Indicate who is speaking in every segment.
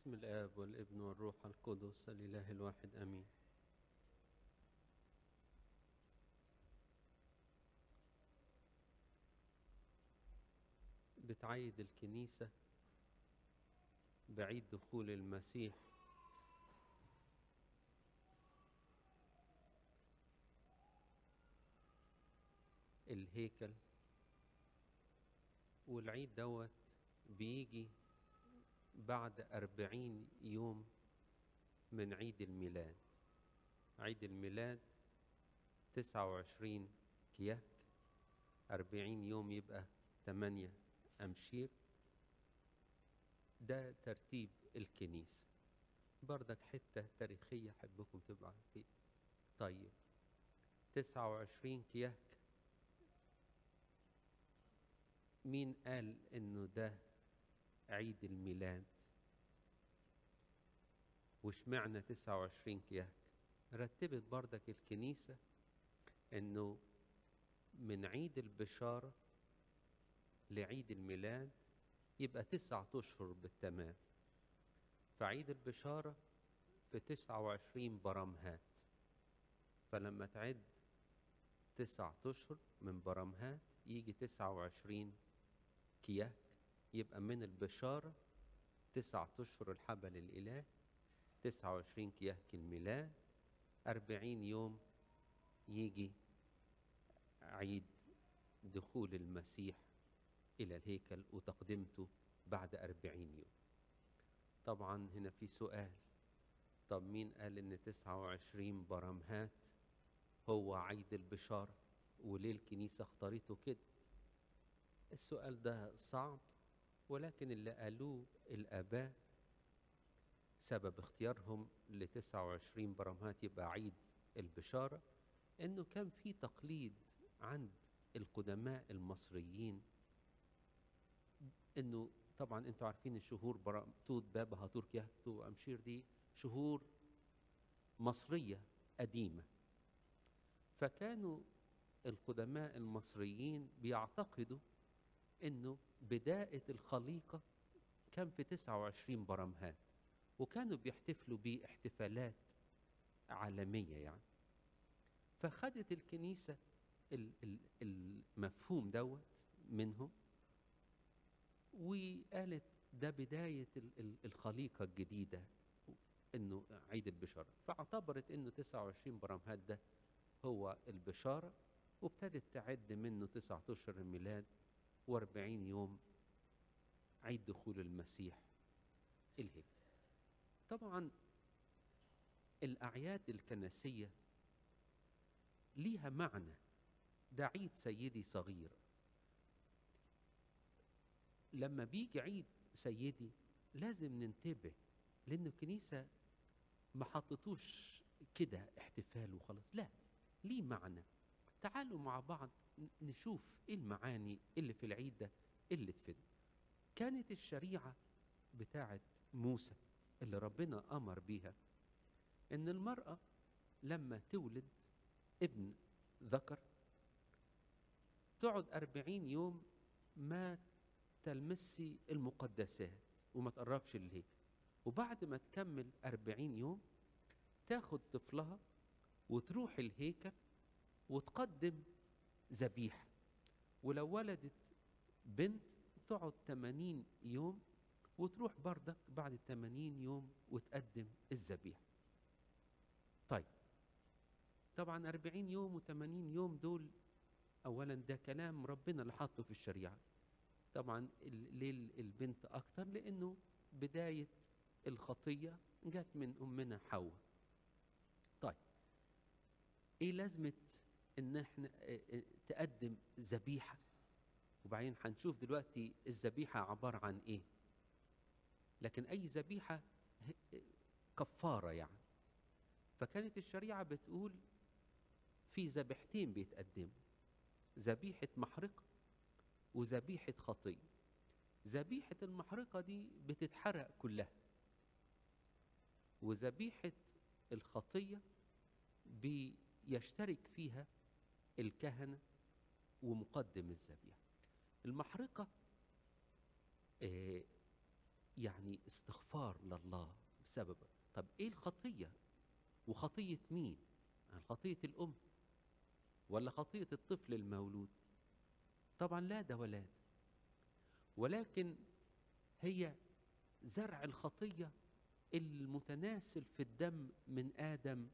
Speaker 1: بسم الآب والابن والروح القدس الإله الواحد آمين بتعيد الكنيسة بعيد دخول المسيح الهيكل والعيد دوت بيجي بعد أربعين يوم من عيد الميلاد عيد الميلاد تسعة وعشرين كياك أربعين يوم يبقى تمانية أمشير ده ترتيب الكنيسة بردك حتة تاريخية أحبكم تبقى فيه طيب تسعة وعشرين كياك مين قال إنه ده عيد الميلاد واشمعنى 29 كياك رتبت بردك الكنيسة انه من عيد البشارة لعيد الميلاد يبقى تسعة أشهر بالتمام فعيد البشارة في تسعة وعشرين برمهات فلما تعد تسعة أشهر من برمهات يجي تسعة وعشرين كياك يبقى من البشارة تسعة أشهر الحبل الإله تسعة وعشرين كيهك الميلاد أربعين يوم يجي عيد دخول المسيح إلى الهيكل وتقدمته بعد أربعين يوم طبعا هنا في سؤال طب مين قال إن تسعة وعشرين برمهات هو عيد البشارة وليه الكنيسة اختارته كده السؤال ده صعب ولكن اللي قالوه الآباء سبب اختيارهم ل 29 برمهات يبقى عيد البشارة إنه كان في تقليد عند القدماء المصريين إنه طبعا أنتوا عارفين الشهور برا... توت باب هاتور كيهتو وأمشير دي شهور مصرية قديمة فكانوا القدماء المصريين بيعتقدوا انه بداية الخليقة كان في 29 برمهات وكانوا بيحتفلوا بيه احتفالات عالمية يعني فخدت الكنيسة المفهوم دوت منهم وقالت ده بداية الخليقة الجديدة انه عيد البشارة فاعتبرت انه 29 برمهات ده هو البشارة وابتدت تعد منه تسعة أشهر الميلاد واربعين يوم عيد دخول المسيح الهيكل طبعا الأعياد الكنسية ليها معنى ده عيد سيدي صغير لما بيجي عيد سيدي لازم ننتبه لأن الكنيسة ما حطتوش كده احتفال وخلاص لا ليه معنى تعالوا مع بعض نشوف ايه المعاني اللي في العيد ده اللي تفيد كانت الشريعة بتاعت موسى اللي ربنا أمر بيها إن المرأة لما تولد ابن ذكر تقعد أربعين يوم ما تلمسي المقدسات وما تقربش للهيكل وبعد ما تكمل أربعين يوم تاخد طفلها وتروح الهيكل وتقدم ذبيحة ولو ولدت بنت تقعد 80 يوم وتروح بردك بعد 80 يوم وتقدم الذبيحة طيب طبعا 40 يوم و80 يوم دول اولا ده كلام ربنا اللي حاطه في الشريعة طبعا ليه البنت اكتر لانه بداية الخطية جت من امنا حواء طيب ايه لازمه ان احنا تقدم ذبيحه وبعدين هنشوف دلوقتي الذبيحه عباره عن ايه لكن اي ذبيحه كفاره يعني فكانت الشريعه بتقول في ذبيحتين بيتقدموا ذبيحه محرقه وذبيحه خطيه ذبيحه المحرقه دي بتتحرق كلها وذبيحه الخطيه بيشترك فيها الكهنة ومقدم الذبيحة المحرقة يعني استغفار لله بسبب طب ايه الخطيه وخطيه مين يعني خطيه الام ولا خطيه الطفل المولود طبعا لا ده ولا ده ولكن هي زرع الخطيه المتناسل في الدم من ادم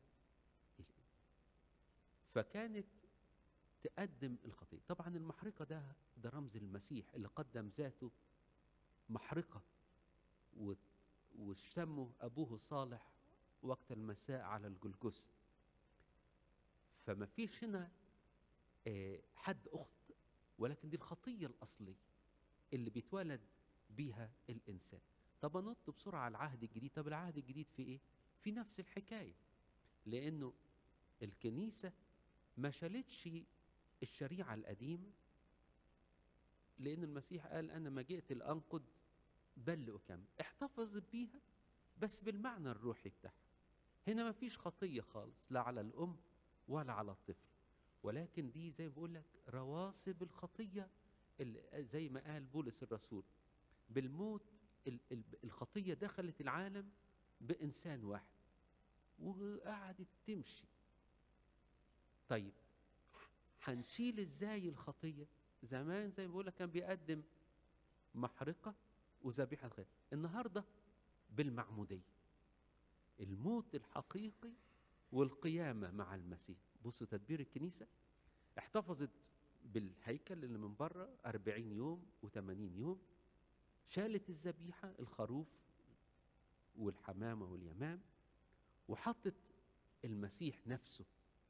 Speaker 1: فكانت تقدم الخطيه طبعا المحرقه ده ده رمز المسيح اللي قدم ذاته محرقه و- واشتمه ابوه صالح وقت المساء على الجلجث فما فيش هنا آه، حد اخت ولكن دي الخطيه الاصليه اللي بيتولد بيها الانسان طب انط بسرعه على العهد الجديد طب العهد الجديد في ايه في نفس الحكايه لانه الكنيسه ما شالتش الشريعه القديمه لان المسيح قال انا ما جئت لانقض بل اكمل احتفظت بيها بس بالمعنى الروحي بتاعها هنا ما فيش خطيه خالص لا على الام ولا على الطفل ولكن دي زي ما بقول لك رواسب الخطيه اللي زي ما قال بولس الرسول بالموت ال- ال- الخطيه دخلت العالم بانسان واحد وقعدت تمشي طيب هنشيل ازاي الخطيه زمان زي ما بقول لك كان بيقدم محرقه وذبيحه خير النهارده بالمعموديه الموت الحقيقي والقيامه مع المسيح بصوا تدبير الكنيسه احتفظت بالهيكل اللي من بره 40 يوم و80 يوم شالت الذبيحه الخروف والحمامه واليمام وحطت المسيح نفسه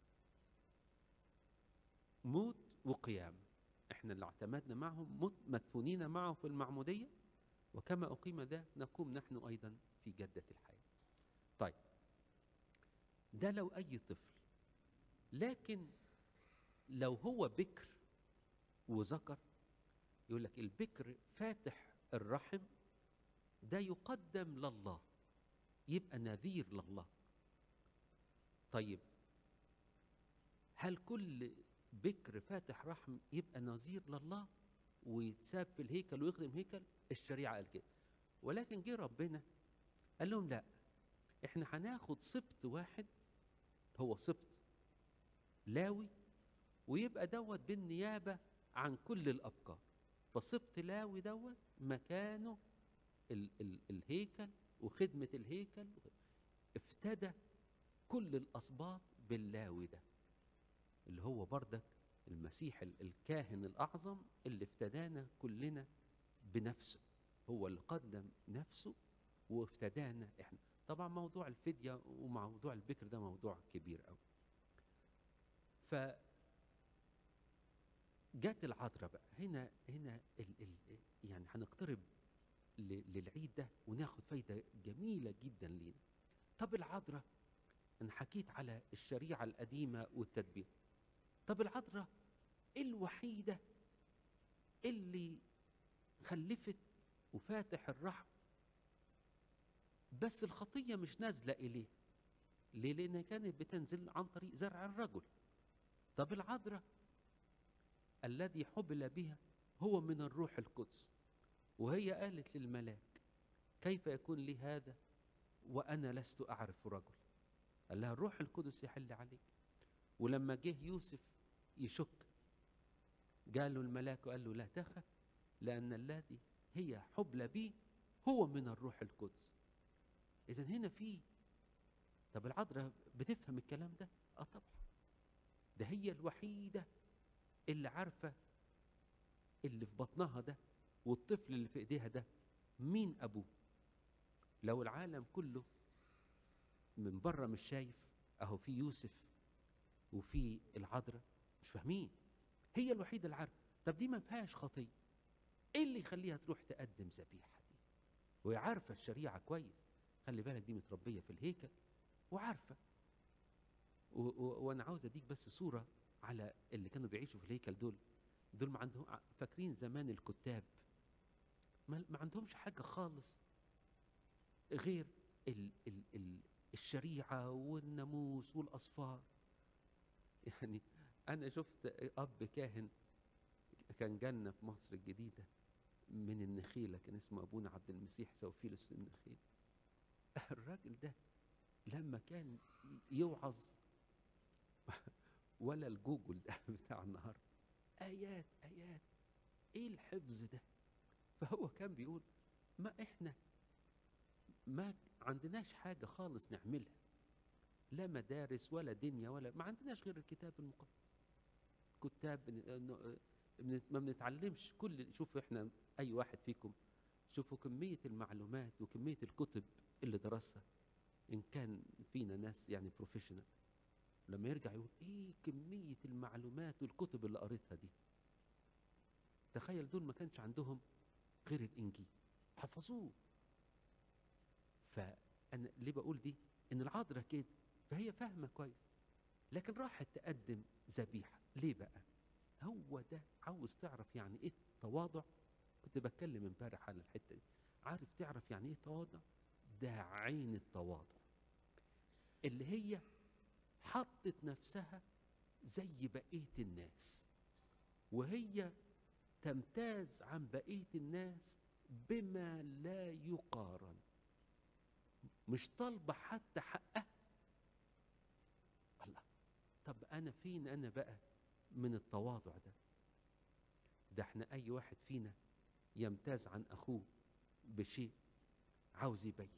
Speaker 1: موت وقيام احنا اللي اعتمدنا معهم مت مدفونين معه في المعموديه وكما اقيم ده نقوم نحن ايضا في جده الحياه طيب ده لو اي طفل لكن لو هو بكر وذكر يقول لك البكر فاتح الرحم ده يقدم لله يبقى نذير لله طيب هل كل بكر فاتح رحم يبقى نظير لله ويتساب في الهيكل ويخدم هيكل الشريعه قال كده ولكن جه ربنا قال لهم لا احنا هناخد سبط واحد هو سبط لاوي ويبقى دوت بالنيابه عن كل الابكار فسبط لاوي دوت مكانه ال ال الهيكل وخدمه الهيكل افتدى كل الاسباط باللاوي ده اللي هو بردك المسيح ال- الكاهن الاعظم اللي افتدانا كلنا بنفسه هو اللي قدم نفسه وافتدانا احنا طبعا موضوع الفديه وموضوع البكر ده موضوع كبير قوي ف جت العذراء بقى هنا هنا ال ال يعني هنقترب ل- للعيد ده وناخد فايده جميله جدا لينا طب العذراء انا حكيت على الشريعه القديمه والتدبير طب العذراء الوحيده اللي خلفت وفاتح الرحم بس الخطيه مش نازله اليه ليه لانها كانت بتنزل عن طريق زرع الرجل طب العذراء الذي حبل بها هو من الروح القدس وهي قالت للملاك كيف يكون لي هذا وانا لست اعرف رجل قال لها الروح القدس يحل عليك ولما جه يوسف يشك قال له الملاك وقال له لا تخف لان الذي هي حبل به هو من الروح القدس اذا هنا في طب العذراء بتفهم الكلام ده اه طبعا ده هي الوحيده اللي عارفه اللي في بطنها ده والطفل اللي في ايديها ده مين ابوه لو العالم كله من بره مش شايف اهو في يوسف وفي العذراء مش فاهمين هي الوحيده اللي عارفه طب دي ما فيهاش خطيه ايه اللي يخليها تروح تقدم ذبيحه دي وهي عارفه الشريعه كويس خلي بالك دي متربيه في الهيكل وعارفه و- و- وانا عاوز اديك بس صوره على اللي كانوا بيعيشوا في الهيكل دول دول ما عندهم فاكرين زمان الكتاب ما, ما عندهمش حاجه خالص غير ال ال ال الشريعه والناموس والاصفار يعني انا شفت اب كاهن كان جالنا في مصر الجديده من النخيلة كان اسمه أبونا عبد المسيح سوفيلوس النخيل الراجل ده لما كان يوعظ ولا الجوجل ده بتاع النهارده آيات آيات إيه الحفظ ده فهو كان بيقول ما إحنا ما عندناش حاجة خالص نعملها لا مدارس ولا دنيا ولا ما عندناش غير الكتاب المقدس كتاب ما بنتعلمش كل شوفوا احنا اي واحد فيكم شوفوا كمية المعلومات وكمية الكتب اللي درسها ان كان فينا ناس يعني بروفيشنال لما يرجع يقول ايه كمية المعلومات والكتب اللي قريتها دي تخيل دول ما كانش عندهم غير الانجيل حفظوه فانا ليه بقول دي ان العذراء كده فهي فاهمه كويس لكن راحت تقدم ذبيحه ليه بقى هو ده عاوز تعرف يعني ايه التواضع كنت بتكلم امبارح على الحته دي عارف تعرف يعني ايه تواضع ده عين التواضع اللي هي حطت نفسها زي بقيه الناس وهي تمتاز عن بقيه الناس بما لا يقارن مش طالبه حتى حقها الله طب انا فين انا بقى من التواضع ده ده احنا اي واحد فينا يمتاز عن اخوه بشيء عاوز يبين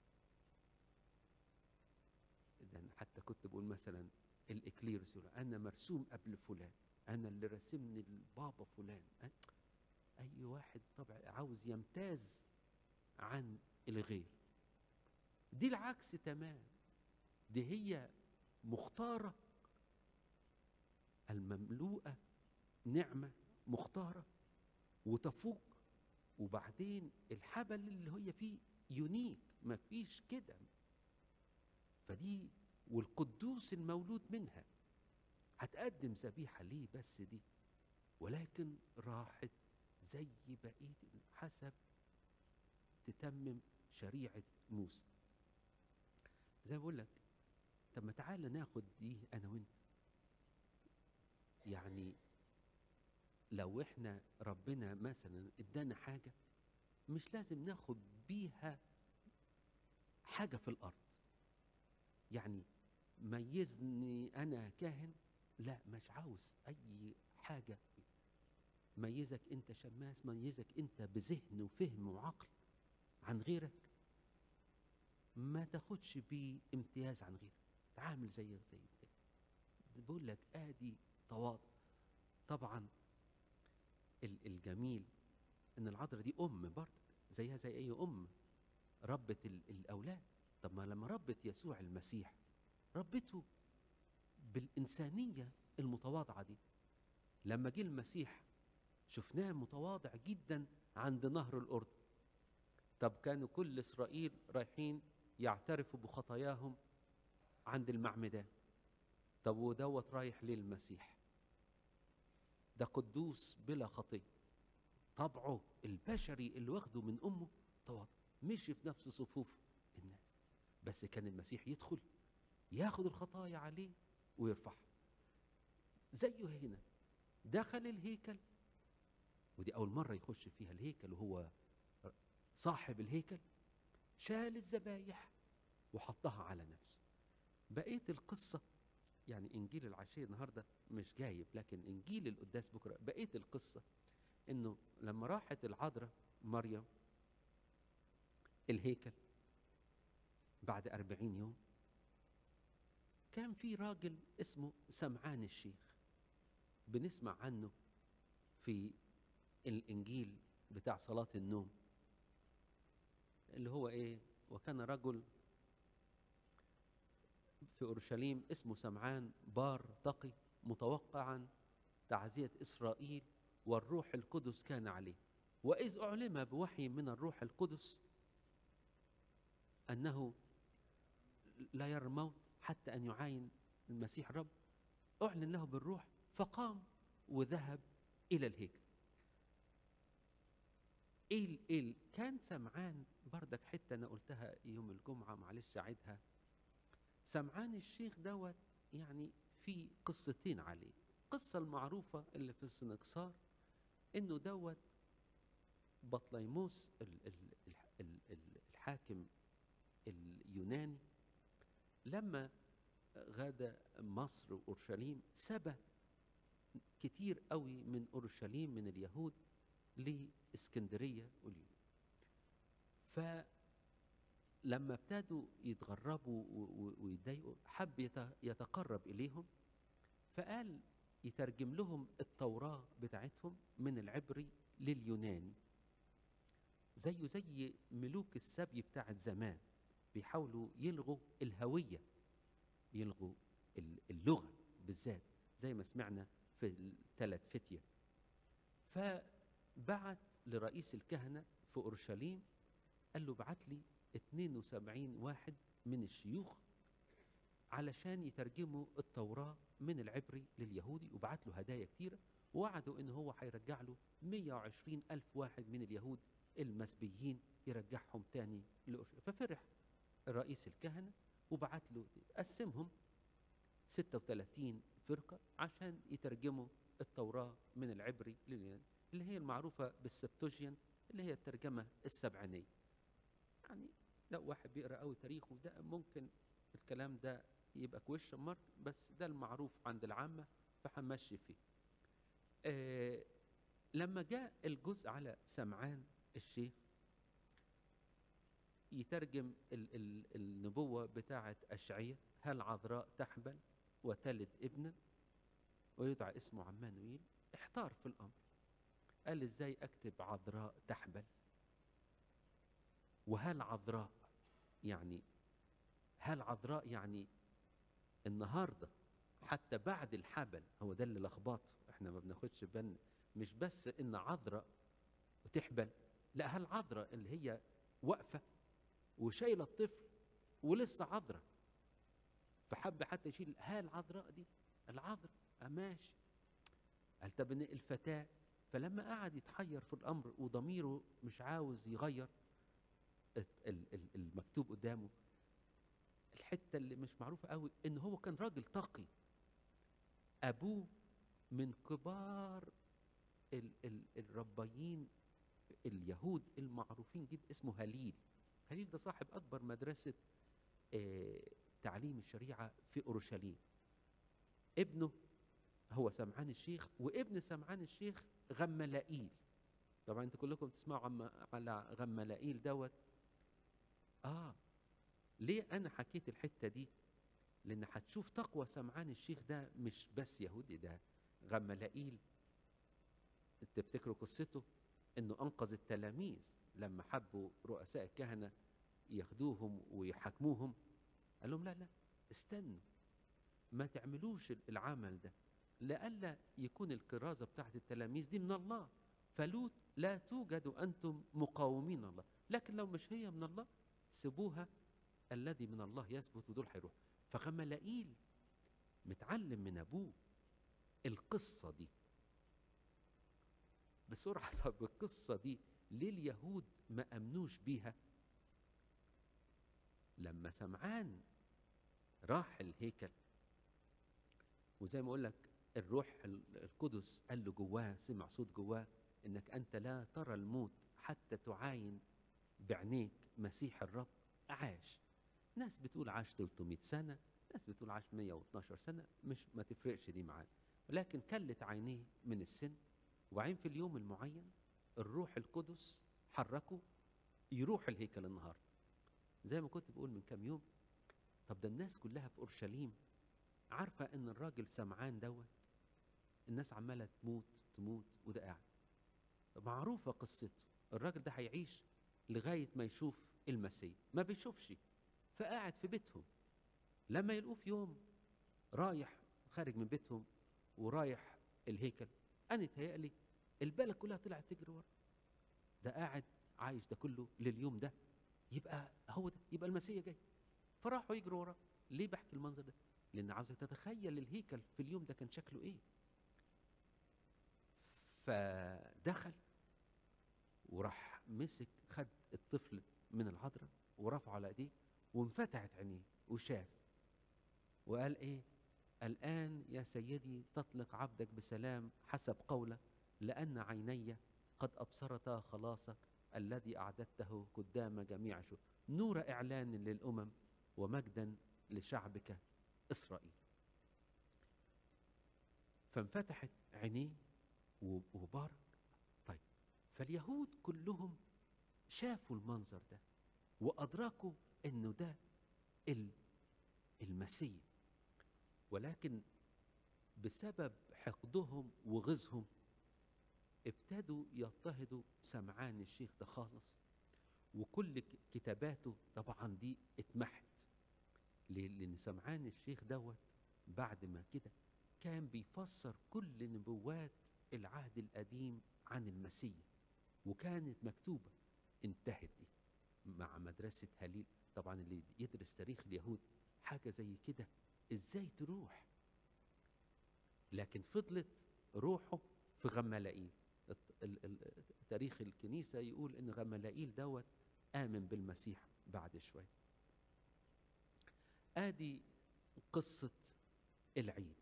Speaker 1: ده أنا حتى كنت بقول مثلا الاكليروس يقول انا مرسوم قبل فلان انا اللي رسمني البابا فلان اي واحد طبعا عاوز يمتاز عن الغير دي العكس تمام دي هي مختارة المملوءة نعمة مختارة وتفوق وبعدين الحبل اللي هي فيه يونيك مفيش كده فدي والقدوس المولود منها هتقدم ذبيحة ليه بس دي ولكن راحت زي بقية حسب تتمم شريعة موسى زي ما بقول لك طب ما تعالى ناخد دي انا وانت يعني لو احنا ربنا مثلا ادانا حاجه مش لازم ناخد بيها حاجه في الارض يعني ميزني انا كاهن لا مش عاوز اي حاجه ميزك انت شماس ميزك انت بذهن وفهم وعقل عن غيرك ما تاخدش بيه امتياز عن غيرك تعامل زيك زي كده بقول لك ادي تواضع طبعا الجميل ان العذراء دي ام برضك زيها زي اي ام ربت الاولاد طب ما لما ربت يسوع المسيح ربته بالانسانيه المتواضعه دي لما جه المسيح شفناه متواضع جدا عند نهر الاردن طب كانوا كل اسرائيل رايحين يعترفوا بخطاياهم عند المعمدان طب ودوت رايح للمسيح ده قدوس بلا خطيه طبعه البشري اللي واخده من امه تواضع مشي في نفس صفوف الناس بس كان المسيح يدخل ياخد الخطايا عليه ويرفعها زيه هنا دخل الهيكل ودي اول مره يخش فيها الهيكل وهو صاحب الهيكل شال الذبايح وحطها على نفسه بقيه القصه يعني انجيل العشيه النهارده مش جايب لكن انجيل القداس بكره بقيه القصه انه لما راحت العذراء مريم الهيكل بعد أربعين يوم كان في راجل اسمه سمعان الشيخ بنسمع عنه في الإنجيل بتاع صلاة النوم اللي هو إيه وكان رجل في أورشليم اسمه سمعان بار تقي متوقعا تعزية إسرائيل والروح القدس كان عليه وإذ أعلم بوحي من الروح القدس أنه لا يرى الموت حتى أن يعاين المسيح رب أعلن له بالروح فقام وذهب إلى الهيكل إيه إيه كان سمعان بردك حتة أنا قلتها يوم الجمعة معلش أعيدها سمعان الشيخ دوت يعني في قصتين عليه القصة المعروفة اللي في السنكسار إنه دوت بطليموس ال- ال- الح- ال- ال- الحاكم اليوناني لما غاد مصر واورشليم سبى كتير قوي من اورشليم من اليهود لاسكندريه واليونان فلما ابتدوا يتغربوا و- و- ويتضايقوا حب يت- يتقرب اليهم فقال يترجم لهم التوراه بتاعتهم من العبري لليوناني زيه زي ملوك السبي بتاعت زمان بيحاولوا يلغوا الهويه يلغوا ال- اللغه بالذات زي ما سمعنا في الثلاث فتيه فبعت لرئيس الكهنه في اورشليم قال له بعت لي 72 واحد من الشيوخ علشان يترجموا التوراه من العبري لليهودي وبعت له هدايا كتيره ووعدوا ان هو هيرجع له 120 الف واحد من اليهود المسبيين يرجعهم تاني لأورشليم ففرح رئيس الكهنه وبعت له قسمهم 36 فرقه عشان يترجموا التوراه من العبري لليوناني اللي هي المعروفه بالسبتوجين اللي هي الترجمه السبعينيه يعني لو واحد بيقرا قوي تاريخه ده ممكن الكلام ده يبقى كويشن مارك بس ده المعروف عند العامه فهنمشي فيه آه لما جاء الجزء على سمعان الشيخ يترجم ال ال النبوة بتاعة أشعية هل عذراء تحبل وتلد ابنا ويدعى اسمه عمانويل احتار في الأمر قال ازاي اكتب عذراء تحبل وهل عذراء يعني هل عذراء يعني النهارده حتى بعد الحبل هو ده اللي لخبطه احنا ما بناخدش بالنا مش بس ان عذراء وتحبل لا هل عذراء اللي هي واقفه وشايله الطفل ولسه عذراء فحب حتى يشيل ها العذراء دي العذراء آه ماشي قال طب إن الفتاه فلما قعد يتحير في الامر وضميره مش عاوز يغير ال- ال- ال- المكتوب قدامه الحته اللي مش معروفه قوي ان هو كان راجل تقي ابوه من كبار ال ال الربايين اليهود المعروفين جدا اسمه هليل هليل ده صاحب اكبر مدرسه آه تعليم الشريعه في اورشليم ابنه هو سمعان الشيخ وابن سمعان الشيخ غملائيل طبعا انتوا كلكم تسمعوا عم على غملائيل دوت اه ليه انا حكيت الحته دي لان هتشوف تقوى سمعان الشيخ ده مش بس يهودي ده غملائيل تفتكروا قصته انه انقذ التلاميذ لما حبوا رؤساء الكهنه ياخدوهم ويحاكموهم قال لهم لا لا استنوا ما تعملوش العمل ده لئلا يكون الكرازه بتاعت التلاميذ دي من الله فلوت لا توجد انتم مقاومين الله لكن لو مش هي من الله سيبوها الذي من الله يثبت ودول هيروحوا فغملائيل متعلم من ابوه القصه دي بسرعه طب القصه دي ليه اليهود ما امنوش بيها لما سمعان راح الهيكل وزي ما اقول لك الروح القدس قال له جواه سمع صوت جواه انك انت لا ترى الموت حتى تعاين بعينيك مسيح الرب عاش ناس بتقول عاش 300 سنة ناس بتقول عاش 112 سنة مش ما تفرقش دي معاه ولكن كلت عينيه من السن وبعدين في اليوم المعين الروح القدس حركه يروح الهيكل النهارده زي ما كنت بقول من كام يوم طب ده الناس كلها في اورشليم عارفه ان الراجل سمعان دوت الناس عماله تموت تموت وده قاعد معروفه قصته الراجل ده هيعيش لغايه ما يشوف المسيح ما بيشوفش فقاعد في بيتهم لما يلقوه في يوم رايح خارج من بيتهم ورايح الهيكل انا يتهيألي البلد كلها طلعت تجري ورا ده قاعد عايش ده كله لليوم ده يبقى هو ده يبقى المسيح جاي فراحوا يجروا وراه ليه بحكي المنظر ده لان عاوزك تتخيل الهيكل في اليوم ده كان شكله ايه فدخل وراح مسك خد الطفل من العذراء ورفعه على ايديه وانفتحت عينيه وشاف وقال ايه الان يا سيدي تطلق عبدك بسلام حسب قولك لان عيني قد أبصرتا خلاصك الذي أعددته قدام جميع شو نور إعلان للأمم ومجدا لشعبك إسرائيل فانفتحت عينيه وبارك طيب فاليهود كلهم شافوا المنظر ده وأدركوا إنه ده المسيح ولكن بسبب حقدهم وغزهم ابتدوا يضطهدوا سمعان الشيخ ده خالص وكل كتاباته طبعا دي اتمحت ليه؟ لان سمعان الشيخ دوت بعد ما كده كان بيفسر كل نبوات العهد القديم عن المسيح وكانت مكتوبه انتهت دي مع مدرسه هليل طبعا اللي يدرس تاريخ اليهود حاجه زي كده ازاي تروح لكن فضلت روحه في غمالائيل تاريخ الكنيسه يقول ان غمالائيل دوت امن بالمسيح بعد شويه ادي قصه العيد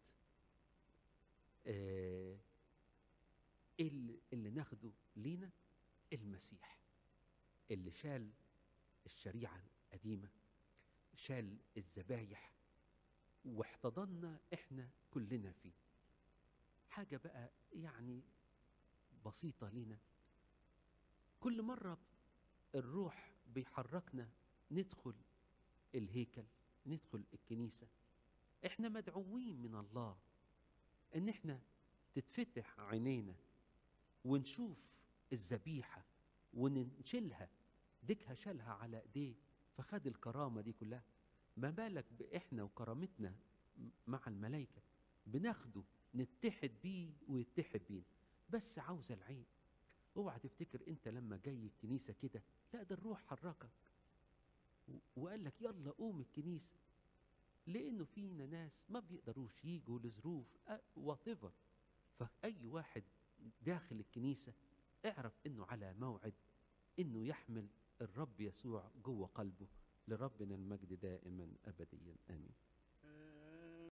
Speaker 1: آه اللي, اللي ناخده لينا المسيح اللي شال الشريعه القديمه شال الذبايح واحتضنا احنا كلنا فيه حاجه بقى يعني بسيطه لينا كل مره الروح بيحركنا ندخل الهيكل ندخل الكنيسه احنا مدعوين من الله ان احنا تتفتح عينينا ونشوف الذبيحه ونشيلها ديكها شالها على ايديه فخد الكرامه دي كلها ما بالك باحنا وكرامتنا مع الملائكه بناخده نتحد بيه ويتحد بينا بس عاوزه العين اوعى تفتكر انت لما جاي الكنيسه كده لا ده الروح حركك وقال لك يلا قوم الكنيسه لانه فينا ناس ما بيقدروش يجوا لظروف وات فاي واحد داخل الكنيسه اعرف انه على موعد انه يحمل الرب يسوع جوه قلبه لربنا المجد دائما ابديا امين